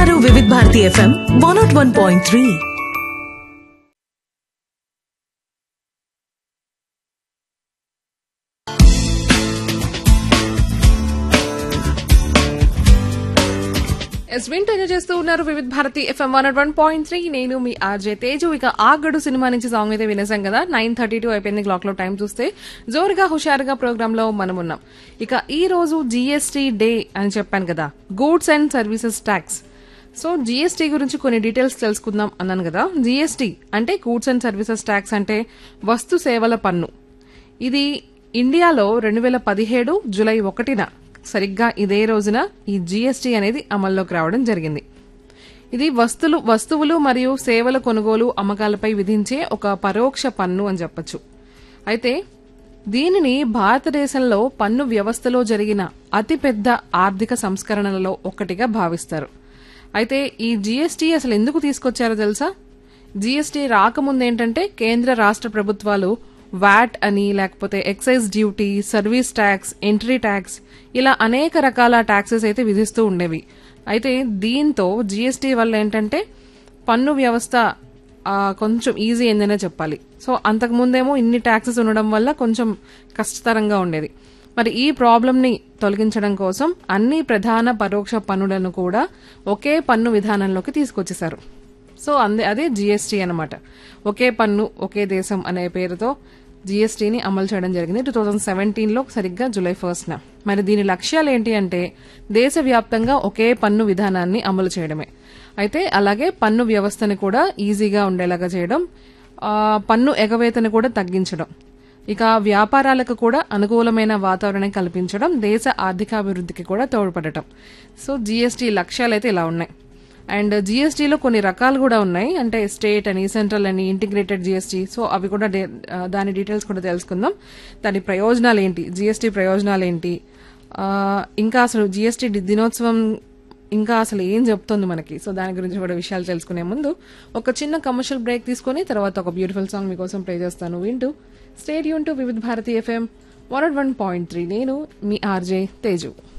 వింటున్నారు Vividh Bharati FM one nought one point three ఎస్ వింటూ ఎంజాయ్ చేస్తూ ఉన్నారు Vividh Bharati FM one one point three నేను మీ ఆర్జే తేజు ఇక ఆగడు సినిమా నుంచి సాంగ్ అయితే వినేసాం కదా నైన్ థర్టీ టూ అయిపోయింది క్లాక్ లో టైం చూస్తే జోరుగా హుషారుగా ప్రోగ్రామ్ లో మనం ఉన్నాం ఇక ఈ రోజు జీఎస్టీ డే అని చెప్పాను కదా goods and services tax so GST గురించి కొన్ని డీటెయిల్స్ తెలుసుకుందాం అన్నాను కదా జీఎస్టీ అంటే గూడ్స్ అండ్ సర్వీసెస్ ట్యాక్స్ అంటే వస్తు సేవల పన్ను ఇది ఇండియాలో రెండు వేల పదిహేడు జులై ఒకటిన సరిగ్గా ఇదే రోజున ఈ జీఎస్టీ అనేది అమల్లోకి రావడం జరిగింది ఇది వస్తువులు వస్తువులు మరియు సేవల కొనుగోలు అమ్మకాలపై విధించే ఒక పరోక్ష పన్ను అని చెప్పొచ్చు అయితే దీనిని భారతదేశంలో పన్ను వ్యవస్థలో జరిగిన అతిపెద్ద ఆర్థిక సంస్కరణలలో ఒకటిగా భావిస్తారు అయితే ఈ జీఎస్టీ అసలు ఎందుకు తీసుకొచ్చారో తెలుసా జీఎస్టీ రాకముందు ఏంటంటే కేంద్ర రాష్ట్ర ప్రభుత్వాలు వ్యాట్ అని లేకపోతే excise duty service tax entry tax ఇలా అనేక రకాల ట్యాక్సెస్ అయితే విధిస్తూ ఉండేవి అయితే దీంతో జీఎస్టీ వల్ల ఏంటంటే పన్ను వ్యవస్థ ఆ, కొంచెం ఈజీ అయిందనే చెప్పాలి సో అంతకు ముందేమో ఇన్ని ట్యాక్సెస్ ఉండడం వల్ల కొంచెం కష్టతరంగా ఉండేది మరి ఈ ప్రాబ్లం ని తొలగించడం కోసం అన్ని ప్రధాన పరోక్ష పన్నులను కూడా ఒకే పన్ను విధానంలోకి తీసుకొచ్చేశారు సో అందే అదే జీఎస్టీ అన్నమాట ఒకే పన్ను ఒకే దేశం అనే పేరుతో జీఎస్టీని అమలు చేయడం జరిగింది టూ థౌజండ్ సెవెంటీన్లో సరిగ్గా జూలై ఫస్ట్న మరి దీని లక్ష్యాలు ఏంటి అంటే దేశవ్యాప్తంగా ఒకే పన్ను విధానాన్ని అమలు చేయడమే అయితే అలాగే పన్ను వ్యవస్థని కూడా ఈజీగా ఉండేలాగా చేయడం ఆ, పన్ను ఎగవేతను కూడా తగ్గించడం ఇక వ్యాపారాలకు కూడా అనుకూలమైన వాతావరణం కల్పించడం దేశ ఆర్థికాభివృద్ధికి కూడా తోడ్పడటం సో జీఎస్టీ లక్ష్యాలు అయితే ఇలా ఉన్నాయి అండ్ జీఎస్టీలో కొన్ని రకాలు కూడా ఉన్నాయి అంటే స్టేట్ అని సెంట్రల్ అని ఇంటిగ్రేటెడ్ జీఎస్టీ సో అవి కూడా డే- ఆ, దాని డీటెయిల్స్ కూడా తెలుసుకుందాం దాని ప్రయోజనాలు ఏంటి జీఎస్టీ ప్రయోజనాలు ఏంటి ఆ, ఇంకా అసలు జీఎస్టీ దినోత్సవం ఇంకా అసలు ఏం చెప్తుంది మనకి సో దాని గురించి కూడా విషయాలు తెలుసుకునే ముందు ఒక చిన్న కమర్షియల్ బ్రేక్ తీసుకొని తర్వాత ఒక బ్యూటిఫుల్ సాంగ్ మీకోసం ప్లే చేస్తాను వింటూ స్టేట్ యూన్ to Vividh Bharati FM one one point three నేను మీ ఆర్జే తేజు